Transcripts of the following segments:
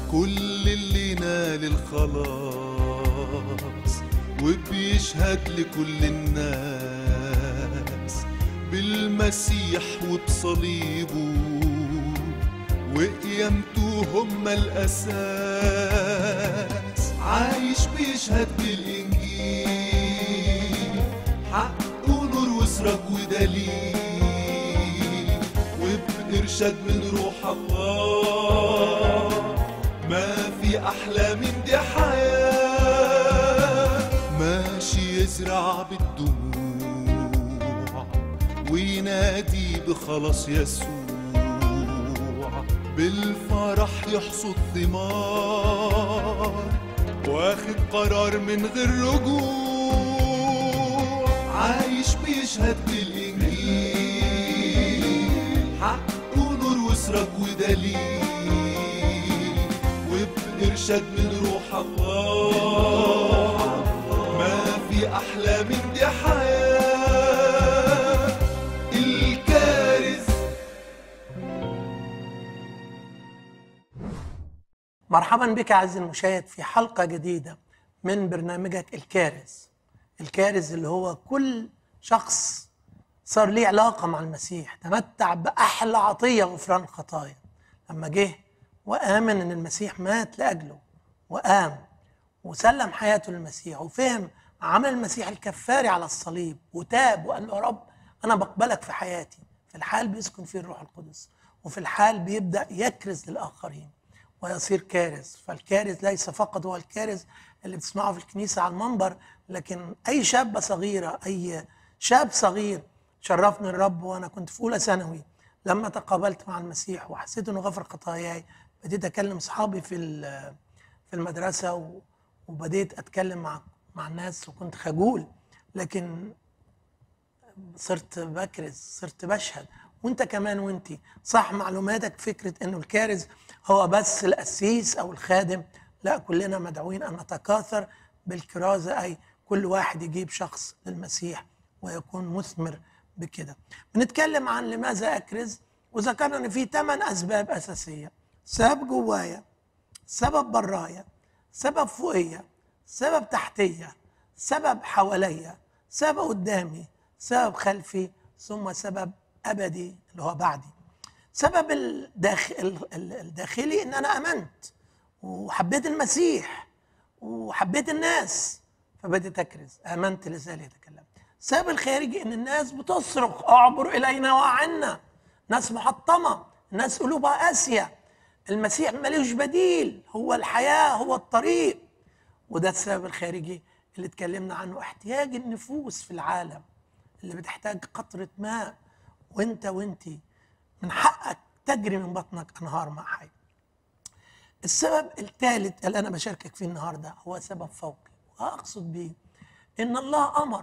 كل اللي نال الخلاص وبيشهد لكل الناس بالمسيح وبصليبه وقيامته هم الأساس عايش بيشهد بالإنجيل حق ونور وسرج ودليل وبإرشاد من روح الله ما في أحلى من دي حياة ماشي يزرع بالدموع وينادي بخلاص يسوع بالفرح يحصد ثمار واخد قرار من غير رجوع عايش بيشهد بالإنجيل حق ونور وسرج ودليل وبإرشاد من روح الله ما في أحلى من دي حياة الكارث مرحبا بك عزيزي المشاهد في حلقة جديدة من برنامجك الكارث الكارث اللي هو كل شخص صار ليه علاقة مع المسيح تمتع بأحلى عطية غفران الخطايا لما جه وآمن إن المسيح مات لأجله وقام وسلم حياته للمسيح وفهم عمل المسيح الكفاري على الصليب وتاب وقال له يا رب أنا بقبلك في حياتي في الحال بيسكن فيه الروح القدس وفي الحال بيبدأ يكرز للآخرين ويصير كارث فالكارث ليس فقط هو الكارث اللي بتسمعه في الكنيسة على المنبر لكن أي شابة صغيرة أي شاب صغير شرفني الرب وأنا كنت في أولى ثانوي لما تقابلت مع المسيح وحسيت إنه غفر خطاياي بديت أكلم أصحابي في ال- في المدرسة و- وبديت أتكلم مع مع الناس وكنت خجول لكن صرت بكرز صرت بشهد وانت كمان وانت صح معلوماتك فكره انه الكارز هو بس القسيس او الخادم لا كلنا مدعوين ان نتكاثر بالكرازه اي كل واحد يجيب شخص للمسيح ويكون مثمر بكده بنتكلم عن لماذا اكرز وذكرنا ان في ثمان اسباب اساسيه سبب جوايا سبب برايا سبب فوقية سبب تحتية سبب حواليا سبب قدامي سبب خلفي ثم سبب أبدي اللي هو بعدي سبب الداخل الداخلي ان انا امنت وحبيت المسيح وحبيت الناس فبديت اكرز امنت لذلك اتكلم السبب الخارجي ان الناس بتصرخ اعبر الينا واعنا ناس محطمه ناس قلوبها قاسيه المسيح ملوش بديل هو الحياه هو الطريق وده السبب الخارجي اللي اتكلمنا عنه احتياج النفوس في العالم اللي بتحتاج قطره ماء وانت وانتي من حقك تجري من بطنك انهار ماء حي السبب الثالث اللي انا بشاركك فيه النهارده هو سبب فوقي واقصد بيه ان الله امر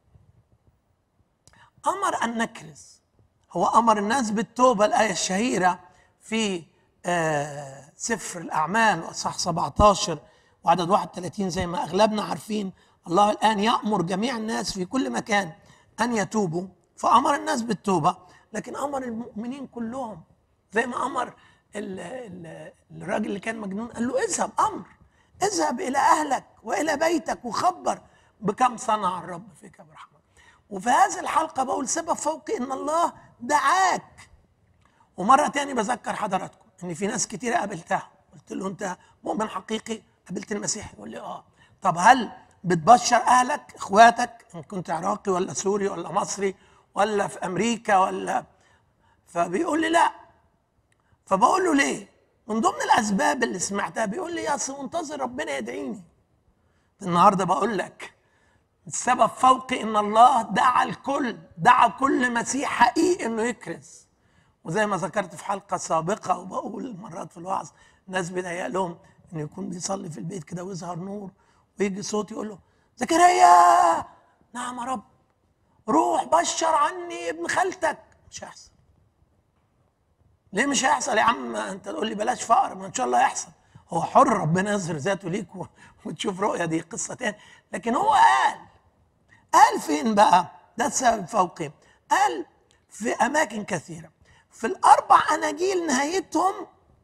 امر ان نكرز هو امر الناس بالتوبه الايه الشهيره في آه سفر الاعمال واصحاح 17 وعدد 31 زي ما اغلبنا عارفين الله الان يامر جميع الناس في كل مكان ان يتوبوا فامر الناس بالتوبه لكن امر المؤمنين كلهم زي ما امر ال ال الراجل اللي كان مجنون قال له اذهب امر اذهب الى اهلك والى بيتك وخبر بكم صنع الرب فيك برحمه وفي هذه الحلقه بقول سبب فوقي ان الله دعاك ومره تاني بذكر حضراتكم ان في ناس كتيره قابلتها قلت له انت مؤمن حقيقي قابلت المسيح يقول لي اه طب هل بتبشر اهلك اخواتك ان كنت عراقي ولا سوري ولا مصري ولا في امريكا ولا فبيقول لي لا فبقول له ليه من ضمن الاسباب اللي سمعتها بيقول لي يا اصل منتظر ربنا يدعيني النهارده بقول لك السبب فوقي ان الله دعا الكل دعا كل مسيح حقيقي انه يكرز وزي ما ذكرت في حلقه سابقه وبقول مرات في الوعظ الناس بيضايق لهم انه يكون بيصلي في البيت كده ويظهر نور ويجي صوت يقول له زكريا نعم يا رب روح بشر عني ابن خالتك مش هيحصل ليه مش هيحصل يا عم انت تقول لي بلاش فقر ما ان شاء الله يحصل هو حر ربنا يظهر ذاته ليك و- وتشوف رؤيه دي قصه تاني لكن هو قال قال فين بقى ده السبب فوقي قال في اماكن كثيره في الاربع اناجيل نهايتهم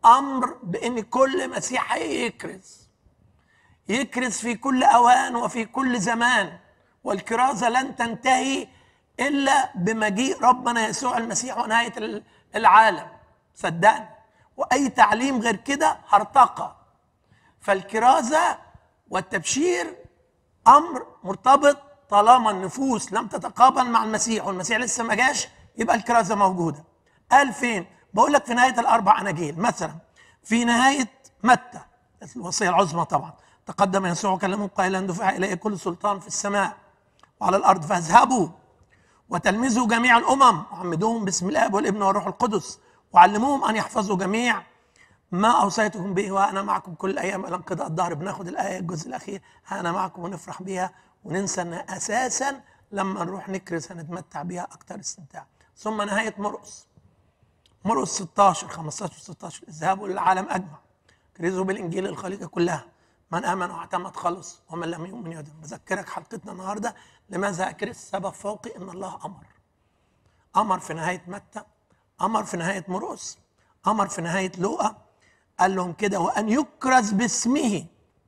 امر بان كل مسيحي يكرز يكرز في كل اوان وفي كل زمان والكرازه لن تنتهي الا بمجيء ربنا يسوع المسيح ونهايه العالم صدقني واي تعليم غير كده هرطقه فالكرازه والتبشير امر مرتبط طالما النفوس لم تتقابل مع المسيح والمسيح لسه ما جاش يبقى الكرازه موجوده قال فين بقول لك في نهايه الاربع اناجيل مثلا في نهايه متى الوصيه العظمى طبعا تقدم يسوع وكلمه قائلا دفع الي كل سلطان في السماء وعلى الارض فاذهبوا وتلمذوا جميع الامم وعمدوهم باسم الاب والابن والروح القدس وعلموهم ان يحفظوا جميع ما اوصيتكم به وانا معكم كل الايام الى انقضاء الدهر بناخد الايه الجزء الاخير ها انا معكم ونفرح بيها وننسى ان اساسا لما نروح نكرز هنتمتع بيها اكثر استمتاع ثم نهايه مرقس مرقس 16 15 16 اذهبوا للعالم اجمع كرزوا بالانجيل الخليقه كلها من امن واعتمد خلص ومن لم يؤمن يدم بذكرك حلقتنا النهارده لماذا اكرز سبب فوقي ان الله امر امر في نهايه متى امر في نهايه مرقس امر في نهايه لوقا قال لهم كده وان يكرز باسمه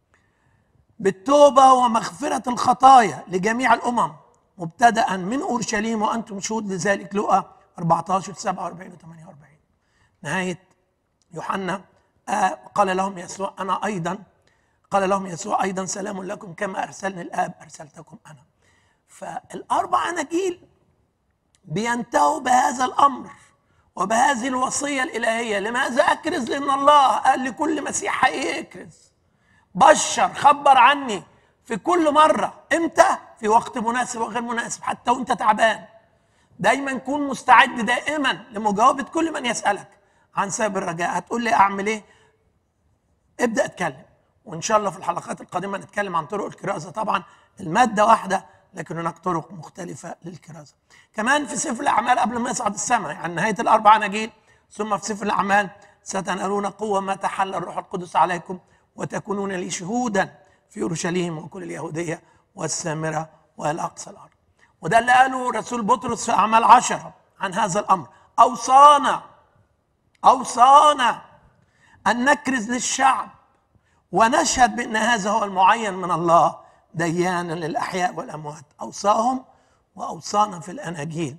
بالتوبه ومغفره الخطايا لجميع الامم مبتدأ من اورشليم وانتم شهود لذلك لوقا 14 47 و 48 نهايه يوحنا آه قال لهم يسوع انا ايضا قال لهم يسوع ايضا سلام لكم كما ارسلني الاب ارسلتكم انا فالاربع اناجيل بينتهوا بهذا الامر وبهذه الوصيه الالهيه لماذا اكرز لان الله قال لكل مسيح يكرز بشر خبر عني في كل مره امتى في وقت مناسب وغير مناسب حتى وانت تعبان دايما كون مستعد دائما لمجاوبه كل من يسالك عن سبب الرجاء هتقول لي اعمل ايه ابدا اتكلم وان شاء الله في الحلقات القادمه نتكلم عن طرق الكرازه طبعا الماده واحده لكن هناك طرق مختلفه للكرازه كمان في سفر الاعمال قبل ما يصعد السماء يعني نهايه الاربع اناجيل ثم في سفر الاعمال ستنالون قوه ما تحل الروح القدس عليكم وتكونون لي شهودا في اورشليم وكل اليهوديه والسامره والى اقصى الارض وده اللي قاله رسول بطرس في اعمال عشره عن هذا الامر اوصانا اوصانا ان نكرز للشعب ونشهد بان هذا هو المعين من الله ديانا للاحياء والاموات اوصاهم واوصانا في الاناجيل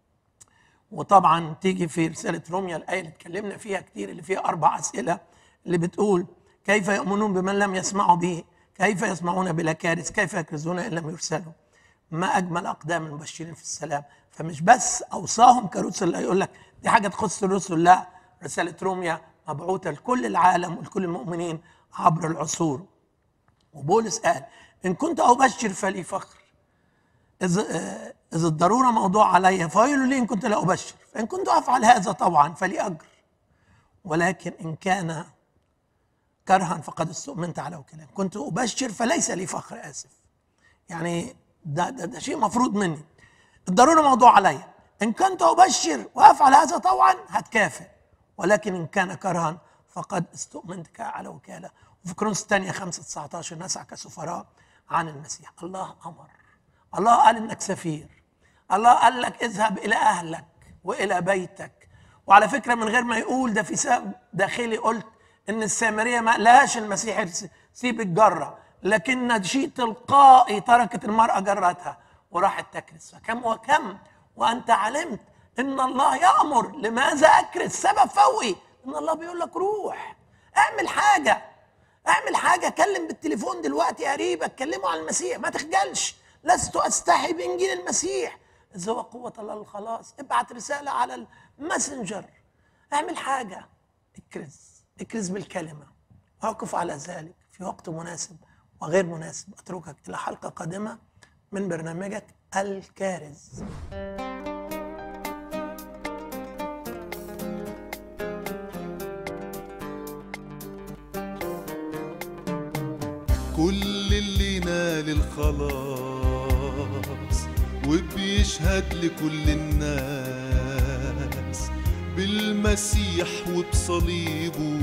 وطبعا تيجي في رساله روميا الايه اللي اتكلمنا فيها كتير اللي فيها اربع اسئله اللي بتقول كيف يؤمنون بمن لم يسمعوا به كيف يسمعون بلا كارث كيف يكرزون ان لم يرسلوا ما اجمل اقدام المبشرين في السلام فمش بس اوصاهم كرسل لا يقول لك دي حاجه تخص الرسل لا رساله روميا مبعوثه لكل العالم ولكل المؤمنين عبر العصور وبولس قال ان كنت ابشر فلي فخر اذا اذا الضروره موضوع علي فويل لي ان كنت لا ابشر فان كنت افعل هذا طبعا فلي اجر ولكن ان كان كرها فقد استؤمنت على وكلام كنت ابشر فليس لي فخر اسف يعني ده, ده, ده شيء مفروض مني الضروره موضوع عليا ان كنت ابشر وافعل هذا طوعا هتكافئ ولكن ان كان كرها فقد استؤمنت على وكاله وفي كرونس الثانيه 5 19 نسعى كسفراء عن المسيح الله امر الله قال انك سفير الله قال لك اذهب الى اهلك والى بيتك وعلى فكره من غير ما يقول ده في سبب داخلي قلت ان السامريه ما قالهاش المسيح سيب الجره لكن شيء تلقائي تركت المراه جرتها وراحت تكرس فكم وكم وانت علمت ان الله يامر لماذا اكرس سبب فوقي ان الله بيقول لك روح اعمل حاجه اعمل حاجه كلم بالتليفون دلوقتي قريبك كلمه عن المسيح ما تخجلش لست استحي بانجيل المسيح اذا هو قوه الله للخلاص ابعت رساله على الماسنجر اعمل حاجه اكرز اكرز بالكلمه واقف على ذلك في وقت مناسب وغير مناسب اتركك الى حلقه قادمه من برنامجك الكارز كل اللي نال الخلاص وبيشهد لكل الناس بالمسيح وبصليبه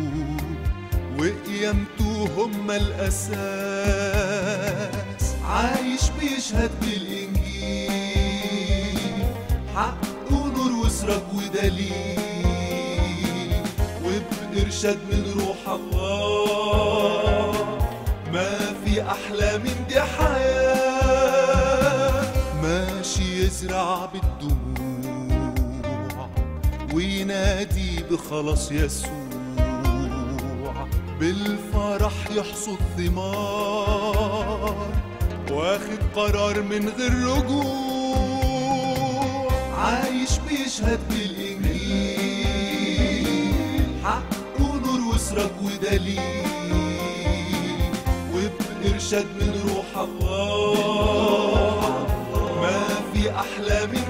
وقيامته هم الأساس عايش بيشهد بالإنجيل حق ونور وسرج ودليل وبإرشاد وبإرشاد من روح الله ما في أحلى من دي حياة ماشي يزرع بالدموع وينادي بخلاص يسوع بالفرح يحصد ثمار واخد قرار من غير رجوع عايش بيشهد بالإنجيل حق ونور وسرك ودليل وبإرشاد من روح الله ما في أحلى من